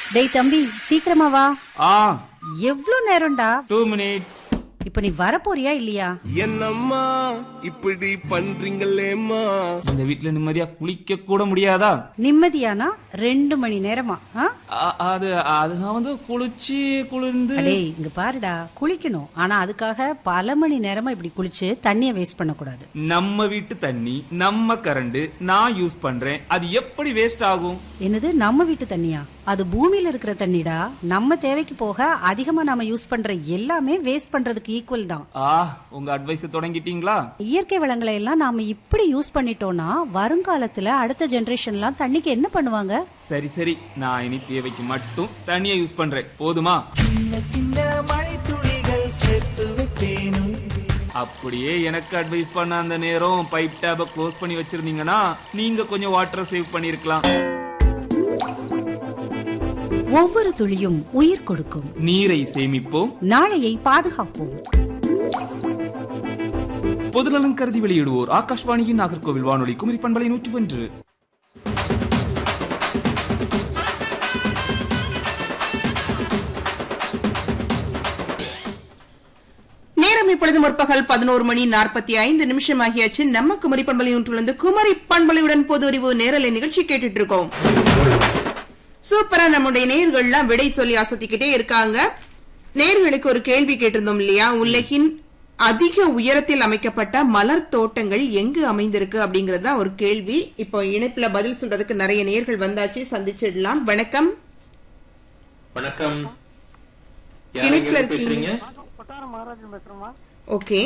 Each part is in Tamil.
டேய் தம்பி சீக்கிரமா வா ஆ எவ்ளோ நேரம்டா டூ மினிட்ஸ் இப்ப நீ வரப்போறியா இல்லையா என்னம்மா இப்படி பண்றீங்களேம்மா இந்த வீட்ல நிம்மதியா குளிக்க கூட முடியாதா நிம்மதியானா ரெண்டு மணி நேரமா ஆ? அ- அது அது நான் வந்து குளிச்சு குளிர்ந்து அடேய் இங்க பாருடா குளிக்கணும் ஆனா அதுக்காக பல மணி நேரமா இப்படி குளிச்சு தண்ணிய வேஸ்ட் பண்ண கூடாது நம்ம வீட்டு தண்ணி நம்ம கரண்ட் நான் யூஸ் பண்றேன் அது எப்படி வேஸ்ட் ஆகும் என்னது நம்ம வீட்டு தண்ணியா அது பூமியில இருக்கிற தண்ணிடா நம்ம தேவைக்கு போக அதிகமா நாம யூஸ் பண்ற எல்லாமே வேஸ்ட் பண்றதுக்கு ஈக்குவல் தான் ஆ உங்க அட்வைஸ் தொடங்கிட்டீங்களா இயற்கை வளங்களை எல்லாம் நாம இப்படி யூஸ் பண்ணிட்டோம்னா வருங்காலத்துல அடுத்த ஜெனரேஷன்லாம் தண்ணிக்கு என்ன பண்ணுவாங்க சரி சரி நான் இனி தேவைக்கு மட்டும் தண்ணியை யூஸ் பண்றேன் போதுமா சின்ன சின்ன மழை துளிகள் சேர்த்து வைப்பேனும் அப்படியே எனக்கு அட்வைஸ் பண்ண அந்த நேரம் பைப் டேப க்ளோஸ் பண்ணி வச்சிருந்தீங்கன்னா நீங்க கொஞ்சம் வாட்டர் சேவ் பண்ணிருக்கலாம் ஒவ்வொரு துளியும் உயிர் கொடுக்கும் நீரை சேமிப்போம் நாளையை பாதுகாப்போம் பொதுநலன் கருதி வெளியிடுவோர் ஆகாஷ்வாணியின் நாகர்கோவில் வானொலி குமரி பண்பலை நூற்றி ஒன்று நேரம் இப்பொழுது முற்பகல் பதினோரு மணி நாற்பத்தி ஐந்து நிமிஷம் ஆகியாச்சு நம்ம குமரி பண்பலை ஒன்றிலிருந்து குமரி பண்பலையுடன் பொது அறிவு நேரலை நிகழ்ச்சி கேட்டுட்டு இருக்கோம் சூப்பரா நம்முடைய நேர்கள்லாம் விடை சொல்லி அசத்திக்கிட்டே இருக்காங்க நேர்களுக்கு ஒரு கேள்வி கேட்டிருந்தோம் இல்லையா உலகின் அதிக உயரத்தில் அமைக்கப்பட்ட மலர் தோட்டங்கள் எங்கு அமைந்திருக்கு அப்படிங்கறது தான் ஒரு கேள்வி இப்போ இணைப்புல பதில் சொல்றதுக்கு நிறைய நேர்கள் வந்தாச்சு சந்திச்சிடலாம் வணக்கம் வணக்கம் யார் இணைப்புல எங்க பேசுறீங்க ஓகே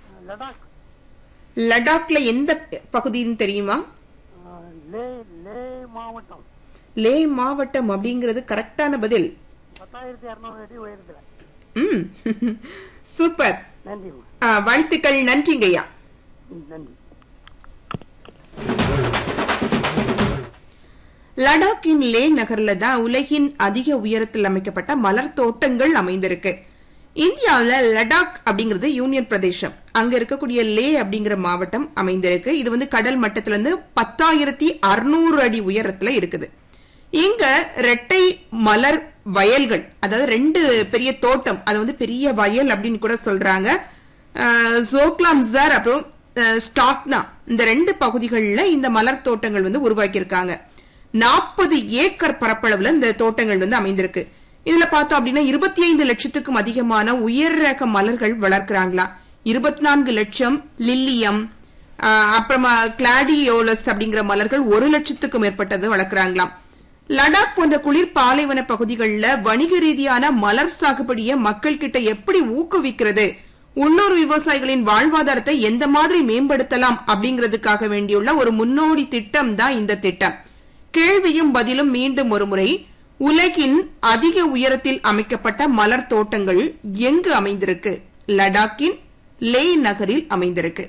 லடாக்ல எந்த பகுதின்னு தெரியுமா லே லே மாவட்டம் லே மாவட்டம் அப்படிங்கிறது கரெக்டான பதில் பத்தாயிரத்தி இரநூறு அடி உயரத்துல ம் சூப்பர் நன்றிம்மா ஆ, வாழ்த்துக்கள் நன்றிங்கய்யா ம், நன்றி லடாக்கின் லே நகர்ல தான் உலகின் அதிக உயரத்தில் அமைக்கப்பட்ட மலர் தோட்டங்கள் அமைந்திருக்கு இந்தியாவுல லடாக் அப்படிங்கிறது யூனியன் பிரதேசம் அங்க இருக்கக்கூடிய லே அப்படிங்கிற மாவட்டம் அமைந்திருக்கு இது வந்து கடல் மட்டத்துல இருந்து பத்தாயிரத்தி அறுநூறு அடி உயரத்துல இருக்குது இங்க ரெட்டை மலர் வயல்கள் அதாவது ரெண்டு பெரிய தோட்டம் அது வந்து பெரிய வயல் அப்படின்னு கூட சொல்றாங்க ஜோக்லாம்சர் அப்புறம் அஹ், ஸ்டாக்னா இந்த ரெண்டு பகுதிகளில் இந்த மலர் தோட்டங்கள் வந்து உருவாக்கியிருக்காங்க நாற்பது ஏக்கர் பரப்பளவுல இந்த தோட்டங்கள் வந்து அமைந்திருக்கு இதுல பார்த்தோம் அப்படின்னா இருபத்தி ஐந்து லட்சத்துக்கும் அதிகமான உயர் ரக மலர்கள் வளர்க்கறாங்களா இருபத்தி நான்கு லட்சம் லில்லியம் ஆஹ், அப்புறமா கிளாடியோலஸ் அப்படிங்கிற மலர்கள் ஒரு லட்சத்துக்கும் மேற்பட்டது வளர்க்கறாங்களாம் லடாக் போன்ற குளிர் பாலைவன பகுதிகளில் வணிக ரீதியான மலர் சாகுபடியை மக்கள் கிட்ட எப்படி ஊக்குவிக்கிறது உள்ளூர் விவசாயிகளின் வாழ்வாதாரத்தை எந்த மாதிரி மேம்படுத்தலாம் அப்படிங்கிறதுக்காக வேண்டியுள்ள ஒரு முன்னோடி திட்டம் தான் இந்த திட்டம் கேள்வியும் பதிலும் மீண்டும் ஒருமுறை உலகின் அதிக உயரத்தில் அமைக்கப்பட்ட மலர் தோட்டங்கள் எங்கு அமைந்திருக்கு லடாக்கின் லே நகரில் அமைந்திருக்கு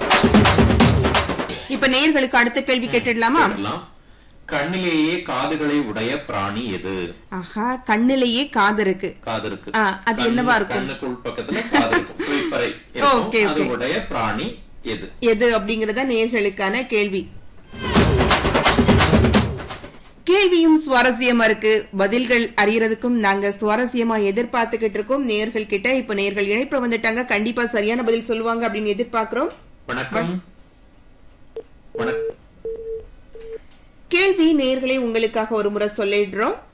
இப்ப நேர்களுக்கு அடுத்த கேள்வி கேட்டுடலாமா கேட்டுடலாம். கண்ணிலேயே காதுகளை உடைய பிராணி எது ஆஹா கண்ணிலேயே காது இருக்கு காது இருக்கு ஆ, அது கண்ணு- என்னவா இருக்கும்? கண்ணுக்கு உள்பக்கத்துல காது இருக்கும் குழிப்பறை ஓகே, இருக்கும். அது ஓகே. உடைய பிராணி எது எது அப்படிங்கறத நேர்களுக்கான கேள்வி கேள்வியும் சுவாரஸ்யமா இருக்கு பதில்கள் அறியறதுக்கும் நாங்க சுவாரஸ்யமா எதிர்பார்த்துக்கிட்டு இருக்கோம் நேர்கள் கிட்ட இப்ப நேர்கள் இணைப்புல வந்துட்டாங்க கண்டிப்பா சரியான பதில் சொல்லுவாங்க அப்படின்னு எதிர்பார்க்கிறோம் வணக்கம் வணக்கம் கேள்வி நேர்களை உங்களுக்காக ஒரு முறை சொல்லிடுறோம்